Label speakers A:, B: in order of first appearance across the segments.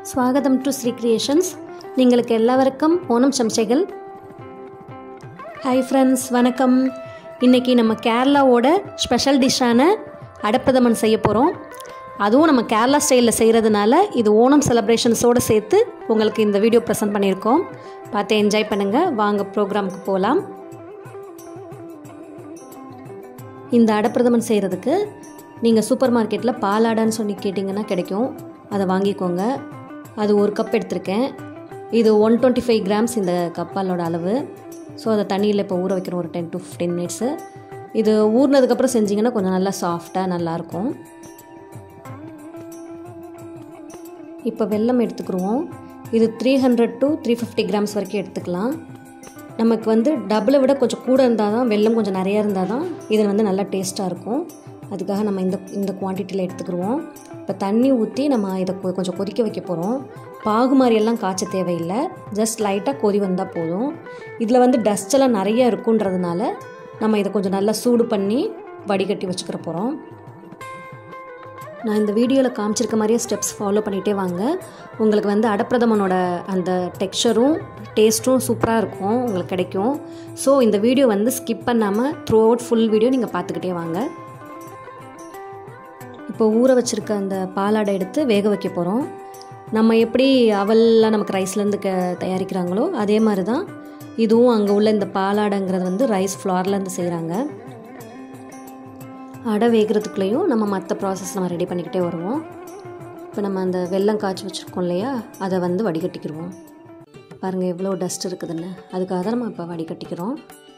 A: ஸ்வாகதம் to Sri creations നിങ്ങൾക്ക് എല്ലാവർക്കും Onam ശംശകൾ hi friends வணக்கம் இன்றைக்கி நம்ம கேரளாவோட ஸ்பெஷல் டிஷ்ஷான அடப்பிரதமன் செய்ய போகிறோம் அதுவும் நம்ம கேரளா ஸ்டைலில் செய்கிறதுனால இது ஓணம் செலப்ரேஷன்ஸோடு சேர்த்து உங்களுக்கு இந்த வீடியோ ப்ரெசென்ட் பண்ணியிருக்கோம் பார்த்து என்ஜாய் பண்ணுங்கள் வாங்க ப்ரோக்ராமுக்கு போகலாம் இந்த அடப்பிரதமன் செய்கிறதுக்கு நீங்கள் சூப்பர் மார்க்கெட்டில் பாலாடான்னு சொல்லி கேட்டிங்கன்னா கிடைக்கும் அதை வாங்கிக்கோங்க அது ஒரு கப் எடுத்திருக்கேன் இது ஒன் டுவெண்ட்டி ஃபைவ் கிராம்ஸ் இந்த கப்பாலோட அளவு ஸோ அதை தண்ணியில் இப்போ ஊற வைக்கிறோம் ஒரு டென் டு ஃபிஃப்டீன் மினிட்ஸு இது ஊறினதுக்கப்புறம் செஞ்சிங்கன்னா கொஞ்சம் நல்லா சாஃப்டாக நல்லாயிருக்கும் இப்போ வெல்லம் எடுத்துக்கிடுவோம் இது three hundred to three fifty grams வரைக்கும் எடுத்துக்கலாம் நமக்கு வந்து டபுளை விட கொஞ்சம் கூட இருந்தால் தான் வெல்லம் கொஞ்சம் நிறையா இருந்தால் தான் இது வந்து நல்லா டேஸ்ட்டாக இருக்கும் அதுக்காக நம்ம இந்த இந்த குவான்டிட்டியில் எடுத்துக்கிடுவோம் இப்போ தண்ணி ஊற்றி நம்ம இதை கொ- கொஞ்சம் கொதிக்க வைக்க போகிறோம் பாகு மாதிரியெல்லாம் காய்ச்ச தேவையில்லை ஜஸ்ட் லைட்டாக கொதி வந்தால் போதும் இதில் வந்து டஸ்ட் எல்லாம் நிறைய இருக்குன்றதுனால நம்ம இதை கொஞ்சம் நல்லா சூடு பண்ணி வடிகட்டி வச்சுக்கிற போகிறோம் நான் இந்த வீடியோவில் காமிச்சிருக்க மாதிரியே ஸ்டெப்ஸ் ஃபாலோ பண்ணிகிட்டே வாங்க உங்களுக்கு வந்து அடப்பிரதமனோட அந்த டெக்ஸ்சரும் டேஸ்ட்டும் சூப்பராக இருக்கும் உங்களுக்கு கிடைக்கும் ஸோ இந்த வீடியோ வந்து ஸ்கிப் பண்ணாமல் த்ரூ அவுட் ஃபுல் வீடியோ நீங்கள் பார்த்துக்கிட்டே வாங்க இப்போ ஊற வச்சுருக்க அந்த பாலாடை எடுத்து வேக வைக்க போகிறோம் நம்ம எப்படி அவல்லாம் நமக்கு ரைஸ்லேருந்து க தயாரிக்கிறாங்களோ அதே மாதிரி தான் இதுவும் அங்கே உள்ள இந்த பாலாடைங்கிறது வந்து ரைஸ் ஃப்ளார்லேருந்து செய்கிறாங்க அடை வேகிறதுக்குள்ளேயும் நம்ம மற்ற ப்ராசஸ் நம்ம ரெடி பண்ணிக்கிட்டே வருவோம் இப்போ நம்ம அந்த வெல்லம் காய்ச்சி வச்சுருக்கோம் இல்லையா அதை வந்து வடிகட்டிக்கிடுவோம் பாருங்கள் எவ்வளோ டஸ்ட் இருக்குதுன்னு அதுக்காக தான் நம்ம இப்போ வடிகட்டிக்கிறோம்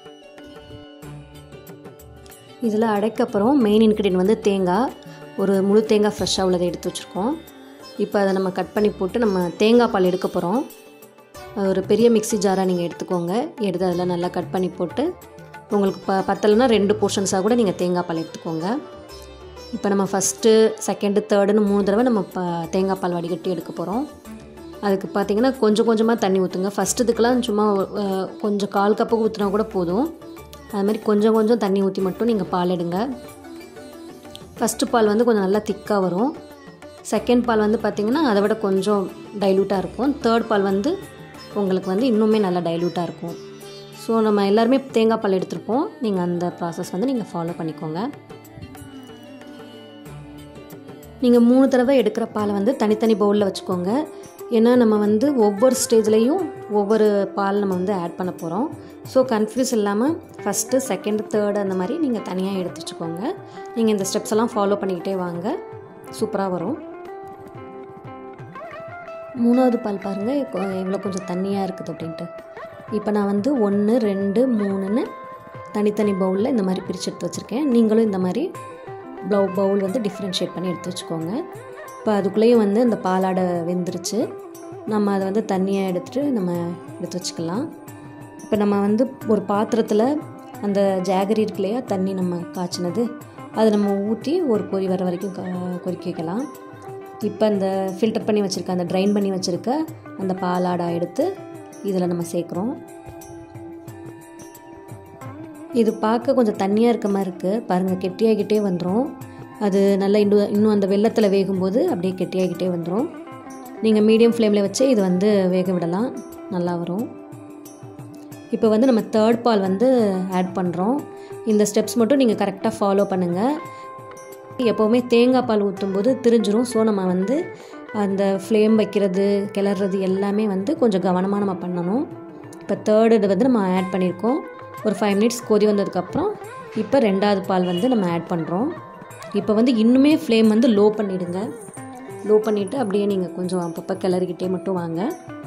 A: இதில் அடைக்கப்புறம் மெயின் இன்க்ரீடியன்ட் வந்து தேங்காய் ஒரு முழு தேங்காய் ஃப்ரெஷ்ஷாக உள்ளதை எடுத்து வச்சுருக்கோம் இப்போ அதை நம்ம கட் பண்ணி போட்டு நம்ம தேங்காய் பால் எடுக்க போகிறோம் ஒரு பெரிய மிக்ஸி ஜாராக நீங்கள் எடுத்துக்கோங்க எடுத்து அதில் நல்லா கட் பண்ணி போட்டு உங்களுக்கு ப பத்தலைன்னா ரெண்டு போர்ஷன்ஸாக கூட நீங்கள் தேங்காய் பால் எடுத்துக்கோங்க இப்போ நம்ம ஃபஸ்ட்டு செகண்டு தேர்டுன்னு மூணு தடவை நம்ம ப தேங்காய் பால் வடிகட்டி எடுக்க போகிறோம் அதுக்கு பார்த்தீங்கன்னா கொஞ்சம் கொஞ்சமாக தண்ணி ஊற்றுங்க ஃபஸ்ட்டு இதுக்கெல்லாம் சும்மா அஹ், கொஞ்சம் கால் கப்புக்கு ஊற்றினா கூட போதும் அது மாதிரி கொஞ்சம் கொஞ்சம் தண்ணி ஊற்றி மட்டும் நீங்கள் பால் எடுங்க ஃபஸ்ட்டு பால் வந்து கொஞ்சம் நல்லா திக்காக வரும் செகண்ட் பால் வந்து பார்த்திங்கன்னா அதை விட கொஞ்சம் டைலூட்டாக இருக்கும் தேர்ட் பால் வந்து உங்களுக்கு வந்து இன்னுமே நல்லா டைலூட்டாக இருக்கும் ஸோ நம்ம எல்லாருமே தேங்காய் பால் எடுத்திருப்போம் நீங்கள் அந்த ப்ராசஸ் வந்து நீங்கள் ஃபாலோ பண்ணிக்கோங்க நீங்கள் மூணு தடவை எடுக்கிற பாலை வந்து தனித்தனி பவுலில் வச்சுக்கோங்க ஏன்னா நம்ம வந்து ஒவ்வொரு ஸ்டேஜ்லேயும் ஒவ்வொரு பால் நம்ம வந்து ஆட் பண்ண போகிறோம் ஸோ கன்ஃபியூஸ் இல்லாமல் ஃபஸ்ட்டு செகண்ட் தேர்டு அந்த மாதிரி நீங்கள் தனியாக எடுத்து வச்சுக்கோங்க நீங்கள் இந்த ஸ்டெப்ஸ் எல்லாம் ஃபாலோ பண்ணிக்கிட்டே வாங்க சூப்பராக வரும் மூணாவது பால் பாருங்கள் எவ்வளோ கொஞ்சம் தண்ணியாக இருக்குது அப்படின்ட்டு இப்போ நான் வந்து ஒன்று ரெண்டு மூணுன்னு தனித்தனி பவுலில் இந்த மாதிரி பிரித்து எடுத்து வச்சுருக்கேன் நீங்களும் இந்த மாதிரி ப்ளவு பவுல் வந்து டிஃப்ரென்ஷியேட் பண்ணி எடுத்து வச்சுக்கோங்க இப்போ அதுக்குள்ளேயும் வந்து இந்த பாலாடை வெந்துருச்சு நம்ம அதை வந்து தண்ணியாக எடுத்துகிட்டு நம்ம எடுத்து வச்சுக்கலாம் இப்போ நம்ம வந்து ஒரு பாத்திரத்தில் அந்த ஜாகரி இருக்கு இல்லையா தண்ணி நம்ம காய்ச்சினது அதை நம்ம ஊற்றி ஒரு கொதி வர வரைக்கும் கா- கொதிக்க வைக்கலாம் இப்போ அந்த ஃபில்டர் பண்ணி வச்சுருக்க அந்த ட்ரைன் பண்ணி வச்சுருக்க அந்த பாலாடை எடுத்து இதில் நம்ம சேர்க்குறோம் இது பார்க்க கொஞ்சம் தண்ணியாக இருக்க மாதிரி இருக்குது பாருங்கள் கெட்டியாகிட்டே வந்துடும் அது நல்லா இன்னும் இன்னும் அந்த வெள்ளத்தில் வேகும்போது அப்படியே கெட்டியாகிட்டே வந்துடும் நீங்கள் மீடியம் ஃப்ளேமில் வச்சு இது வந்து வேக விடலாம் நல்லா வரும் இப்போ வந்து நம்ம தேர்ட் பால் வந்து ஆட் பண்ணுறோம் இந்த ஸ்டெப்ஸ் மட்டும் நீங்கள் கரெக்டாக ஃபாலோ பண்ணுங்கள் எப்போவுமே தேங்காய் பால் ஊற்றும்போது திரிஞ்சிரும் ஸோ நம்ம வந்து அந்த ஃப்ளேம் வைக்கிறது கிளறது எல்லாமே வந்து கொஞ்சம் கவனமாக நம்ம பண்ணணும் இப்போ தேர்டு இது வந்து நம்ம ஆட் பண்ணியிருக்கோம் ஒரு ஃபைவ் மினிட்ஸ் கொதி வந்ததுக்கப்புறம் இப்போ ரெண்டாவது பால் வந்து நம்ம ஆட் பண்ணுறோம் இப்போ வந்து இன்னுமே ஃப்ளேம் வந்து லோ பண்ணிவிடுங்க லோ பண்ணிவிட்டு அப்படியே நீங்கள் கொஞ்சம் அப்பப்போ கிளறிக்கிட்டே மட்டும் வாங்க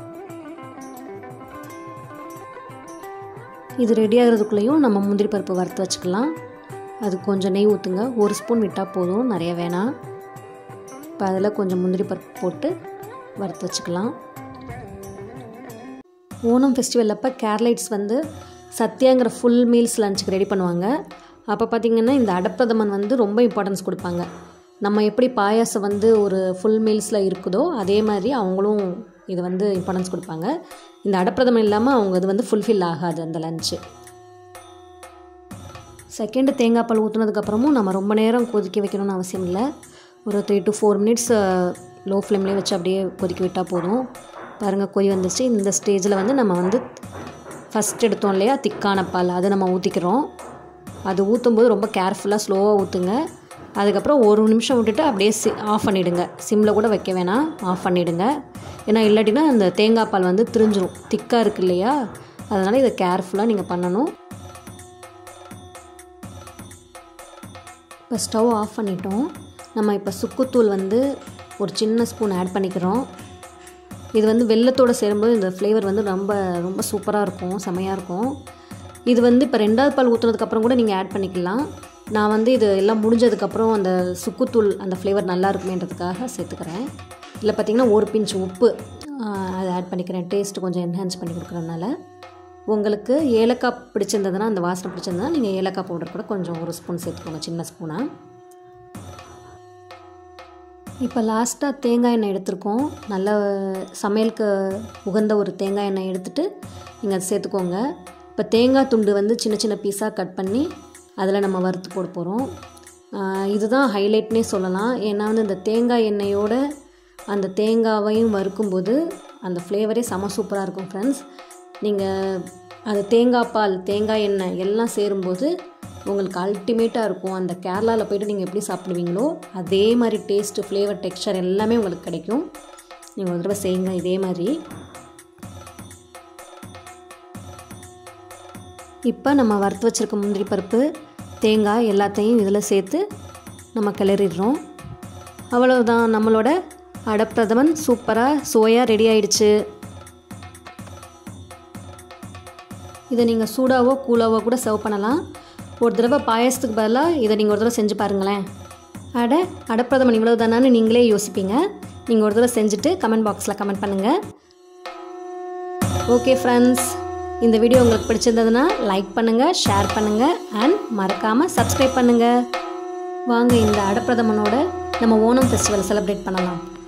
A: இது ரெடி ஆகிறதுக்குள்ளேயும் நம்ம முந்திரி பருப்பு வறுத்து வச்சுக்கலாம் அது கொஞ்சம் நெய் ஊற்றுங்க ஒரு ஸ்பூன் விட்டால் போதும் நிறைய வேணாம் இப்போ அதில் கொஞ்சம் முந்திரி பருப்பு போட்டு வறுத்து வச்சுக்கலாம் ஓணம் ஃபெஸ்டிவல் அப்போ கேரளைட்ஸ் வந்து சத்யாங்கிற ஃபுல் மீல்ஸ் லஞ்சுக்கு ரெடி பண்ணுவாங்க அப்போ பார்த்திங்கன்னா இந்த அடப்பிரதமன் வந்து ரொம்ப இம்பார்ட்டன்ஸ் கொடுப்பாங்க நம்ம எப்படி பாயாசம் வந்து ஒரு ஃபுல் மீல்ஸில் இருக்குதோ அதே மாதிரி அவங்களும் இது வந்து இம்பார்ட்டன்ஸ் கொடுப்பாங்க இந்த அடப்பிரதமன் இல்லாமல் அவங்க இது வந்து ஃபுல்ஃபில் ஆகாது அந்த லஞ்சு செகண்டு தேங்காய் பால் ஊற்றுனதுக்கப்புறமும் நம்ம ரொம்ப நேரம் கொதிக்க வைக்கணும்னு அவசியம் இல்லை ஒரு three to four minutes low ஃப்ளேம்லேயே வச்சு அப்படியே கொதிக்க விட்டால் போதும் பாருங்கள் கொதி வந்துச்சு இந்த ஸ்டேஜில் வந்து நம்ம வந்து ஃபஸ்ட் எடுத்தோம் இல்லையா திக்கான பால் அதை நம்ம ஊற்றிக்கிறோம் அது ஊற்றும்போது ரொம்ப கேர்ஃபுல்லாக ஸ்லோவாக ஊற்றுங்க அதுக்கப்புறம் ஒரு நிமிஷம் விட்டுட்டு அப்படியே சி ஆஃப் பண்ணிவிடுங்க சிம்மில் கூட வைக்க வேணாம் ஆஃப் பண்ணிவிடுங்க ஏன்னா இல்லாட்டினா அந்த தேங்காய் பால் வந்து திரிஞ்சிரும் திக்காக இருக்கு இல்லையா அதனால் இதை கேர்ஃபுல்லாக நீங்கள் பண்ணணும் இப்போ ஸ்டவ் ஆஃப் பண்ணிட்டோம் நம்ம இப்போ சுக்குத்தூள் வந்து ஒரு சின்ன ஸ்பூன் ஆட் பண்ணிக்கிறோம் இது வந்து வெள்ளத்தோடு சேரும்போது இந்த ஃப்ளேவர் வந்து ரொம்ப ரொம்ப சூப்பராக இருக்கும் செமையாக இருக்கும் இது வந்து இப்போ ரெண்டாவது பால் ஊற்றுனதுக்கப்புறம் கூட நீங்கள் ஆட் பண்ணிக்கலாம் நான் வந்து இது எல்லாம் முடிஞ்சதுக்கப்புறம் அந்த சுக்குத்தூள் அந்த ஃப்ளேவர் நல்லா இருக்குமேன்றதுக்காக சேர்த்துக்கிறேன் இதில் பார்த்திங்கன்னா ஒரு பிஞ்ச் உப்பு அதை ஆட் பண்ணிக்கிறேன் டேஸ்ட்டு கொஞ்சம் என்ஹான்ஸ் பண்ணி கொடுக்குறதுனால உங்களுக்கு ஏலக்காய் பிடிச்சிருந்ததுன்னா அந்த வாசனை பிடிச்சிருந்ததுன்னா நீங்கள் ஏலக்காய் பவுடர் கூட கொஞ்சம் ஒரு ஸ்பூன் சேர்த்துக்கோங்க சின்ன ஸ்பூனாக இப்போ லாஸ்ட்டாக தேங்காய் எண்ணெய் எடுத்திருக்கோம் நல்ல சமையலுக்கு உகந்த ஒரு தேங்காய் எண்ணெய் எடுத்துகிட்டு நீங்கள் அதை சேர்த்துக்கோங்க இப்போ தேங்காய் துண்டு வந்து சின்ன சின்ன பீஸாக கட் பண்ணி அதில் நம்ம வறுத்து போட போகிறோம் இதுதான் ஹைலைட்னே சொல்லலாம் ஏன்னா வந்து இந்த தேங்காய் எண்ணெயோட அந்த தேங்காவையும் வறுக்கும்போது அந்த ஃப்ளேவரே செம சூப்பராக இருக்கும் ஃப்ரெண்ட்ஸ் நீங்கள் அது தேங்காய் பால் தேங்காய் எண்ணெய் எல்லாம் சேரும்போது உங்களுக்கு அல்டிமேட்டாக இருக்கும் அந்த கேரளாவில் போய்ட்டு நீங்கள் எப்படி சாப்பிடுவீங்களோ அதே மாதிரி டேஸ்ட்டு ஃப்ளேவர் டெக்ஸ்சர் எல்லாமே உங்களுக்கு கிடைக்கும் நீங்கள் ஒரு தடவை செய்யுங்க இதே மாதிரி இப்போ நம்ம வறுத்து வச்சுருக்க முந்திரி பருப்பு தேங்காய் எல்லாத்தையும் இதில் சேர்த்து நம்ம கிளறிடுறோம் அவ்வளவுதான் நம்மளோட அடப்பிரதமன் சூப்பராக சோயா ரெடி ஆயிடுச்சு இதை நீங்கள் சூடாவோ கூலாவோ கூட சர்வ் பண்ணலாம் ஒரு தடவை பாயசத்துக்கு பதிலாக இதை நீங்கள் ஒரு தடவை செஞ்சு பாருங்களேன் அட அடப்பிரதமன் இவ்வளோ தானான்னு நீங்களே யோசிப்பீங்க நீங்கள் ஒரு தடவை செஞ்சுட்டு கமெண்ட் பாக்ஸில் கமெண்ட் பண்ணுங்கள் ஓகே ஃப்ரெண்ட்ஸ் இந்த வீடியோ உங்களுக்கு பிடிச்சிருந்ததுன்னா லைக் பண்ணுங்கள் ஷேர் பண்ணுங்கள் அண்ட் மறக்காமல் சப்ஸ்கிரைப் பண்ணுங்கள் வாங்க இந்த அடப்பிரதமனோட நம்ம ஓணம் ஃபெஸ்டிவல் செலிப்ரேட் பண்ணலாம்